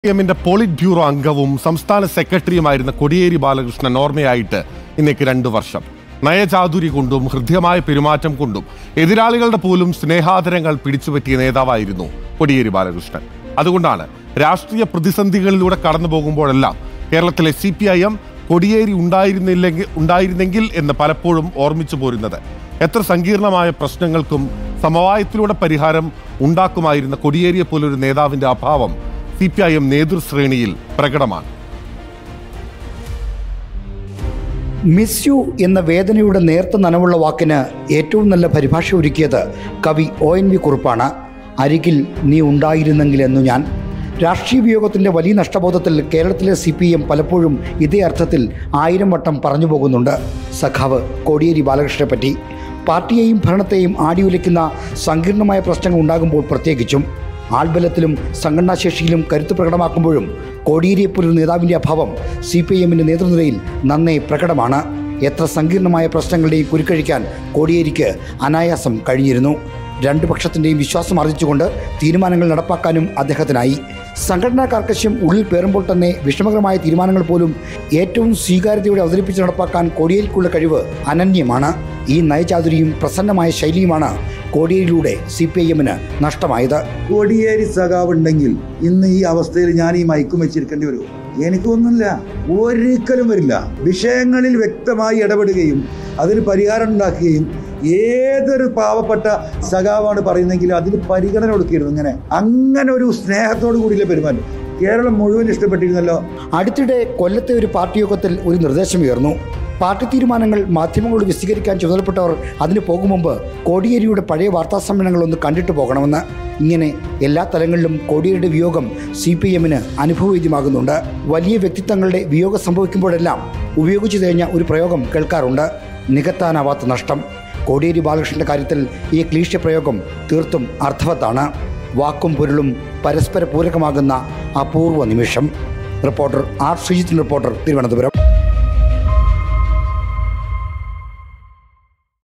എമ്മിന്റെ polit bureau അംഗവും സംസ്ഥാന സെക്രട്ടറിയുമായിരുന്ന കൊടിയേരി ബാലകൃഷ്ണൻ ഓർമ്മയായിട്ട് ഇന്നേക്ക് രണ്ടു വർഷം നയചാതുരി കൊണ്ടും ഹൃദ്യമായ പെരുമാറ്റം കൊണ്ടും എതിരാളികളുടെ പോലും സ്നേഹാദരങ്ങൾ പിടിച്ചുപറ്റിയ നേതാവായിരുന്നു കൊടിയേരി ബാലകൃഷ്ണൻ അതുകൊണ്ടാണ് രാഷ്ട്രീയ പ്രതിസന്ധികളിലൂടെ കടന്നു പോകുമ്പോഴെല്ലാം കേരളത്തിലെ C P I M Kodiyeri ഉണ്ടായിരുന്നില്ലെങ്കിൽ ഉണ്ടായിരുന്നെങ്കിൽ എന്ന് പലപ്പോഴും ഓർമ്മിച്ചു പോരുന്നത് എത്ര സങ്കീർണമായ പ്രശ്നങ്ങൾക്കും സമവായത്തിലൂടെ പരിഹാരം ഉണ്ടാക്കുമായിരുന്ന കൊടിയേരിയെ പോലൊരു നേതാവിന്റെ അഭാവം സി പി ഐ എം നേതൃശ്രേണിയിൽ പ്രകടമാണ് മിസ് യു എന്ന വേദനയുടെ നേർത്ത നനവുള്ള വാക്കിന് ഏറ്റവും നല്ല പരിഭാഷ ഒരുക്കിയത് കവി ഒ എൻ വി കുറുപ്പാണ് അരികിൽ നീ ഉണ്ടായിരുന്നെങ്കിലെന്നു ഞാൻ രാഷ്ട്രീയ വിയോഗത്തിൻ്റെ വലിയ നഷ്ടബോധത്തിൽ കേരളത്തിലെ സി പി എം പലപ്പോഴും ഇതേ അർത്ഥത്തിൽ ആയിരം വട്ടം പറഞ്ഞു പോകുന്നുണ്ട് സഖാവ് കോടിയേരി ബാലകൃഷ്ണനെ പറ്റി പാർട്ടിയെയും ഭരണത്തെയും ആടിയുലയ്ക്കുന്ന സങ്കീർണമായ പ്രശ്നങ്ങൾ ഉണ്ടാകുമ്പോൾ പ്രത്യേകിച്ചും ആൾബലത്തിലും സംഘടനാശേഷിയിലും കരുത്ത് പ്രകടമാക്കുമ്പോഴും കോടിയേരിയെപ്പോലൊരു നേതാവിൻ്റെ അഭാവം സി പി ഐ എമ്മിൻ്റെ നേതൃനിരയിൽ നന്നേ പ്രകടമാണ് എത്ര സങ്കീർണമായ പ്രശ്നങ്ങളുടെയും കുരുക്കഴിക്കാൻ കോടിയേരിക്ക് അനായാസം കഴിഞ്ഞിരുന്നു രണ്ടു പക്ഷത്തിൻ്റെയും വിശ്വാസം ആർജിച്ചുകൊണ്ട് തീരുമാനങ്ങൾ നടപ്പാക്കാനും അദ്ദേഹത്തിനായി സംഘടനാ കാർക്കശ്യം ഉള്ളിൽ പേറുമ്പോൾ തന്നെ വിഷമകരമായ തീരുമാനങ്ങൾ പോലും ഏറ്റവും സ്വീകാര്യതയോടെ അവതരിപ്പിച്ച് നടപ്പാക്കാൻ കോടിയേരിക്കുള്ള കഴിവ് അനന്യമാണ് ഈ നയചാതുരിയും പ്രസന്നമായ ശൈലിയുമാണ് കോടിയേരിയിലൂടെ സി പി ഐ എമ്മിന് നഷ്ടമായത് കോടിയേരി സഖാവ് ഉണ്ടെങ്കിൽ ഇന്ന് ഈ അവസ്ഥയിൽ ഞാൻ ഈ മയക്കും വെച്ചിരിക്കേണ്ടി വരുമോ എനിക്കൊന്നുമില്ല ഒരിക്കലും വരില്ല വിഷയങ്ങളിൽ വ്യക്തമായി ഇടപെടുകയും അതിന് പരിഹാരം ഉണ്ടാക്കുകയും ഏതൊരു പാവപ്പെട്ട സഖാവാണ് പറയുന്നെങ്കിൽ അതിന് പരിഗണന കൊടുക്കുകയായിരുന്നു ഇങ്ങനെ അങ്ങനെ ഒരു സ്നേഹത്തോടു കൂടിയുള്ള പെരുമാറ്റം കേരളം മുഴുവൻ ഇഷ്ടപ്പെട്ടിരുന്നല്ലോ അടുത്തിടെ കൊല്ലത്തെ ഒരു പാർട്ടി യോഗത്തിൽ ഒരു നിർദ്ദേശം ഉയർന്നു പാർട്ടി തീരുമാനങ്ങൾ മാധ്യമങ്ങളോട് വിശദീകരിക്കാൻ ചുമതലപ്പെട്ടവർ അതിന് പോകും മുമ്പ് കോടിയേരിയുടെ പഴയ വാർത്താ സമ്മേളനങ്ങൾ ഒന്ന് കണ്ടിട്ട് പോകണമെന്ന് ഇങ്ങനെ എല്ലാ തലങ്ങളിലും കോടിയേരിയുടെ വിയോഗം സി പി എമ്മിന് അനുഭവവേദ്യമാകുന്നുണ്ട് വലിയ വ്യക്തിത്വങ്ങളുടെ വിയോഗം സംഭവിക്കുമ്പോഴെല്ലാം ഉപയോഗിച്ചു കഴിഞ്ഞ ഒരു പ്രയോഗം കേൾക്കാറുണ്ട് നികത്താനാവാത്ത നഷ്ടം കോടിയേരി ബാലകൃഷ്ണന്റെ കാര്യത്തിൽ ഈ ക്ലീശ പ്രയോഗം തീർത്തും അർത്ഥവത്താണ് വാക്കും പൊരുളും പരസ്പര പൂരകമാകുന്ന അപൂർവ നിമിഷം റിപ്പോർട്ടർ ആർ ശ്രീജിത്തിൻ്റെ റിപ്പോർട്ടർ തിരുവനന്തപുരം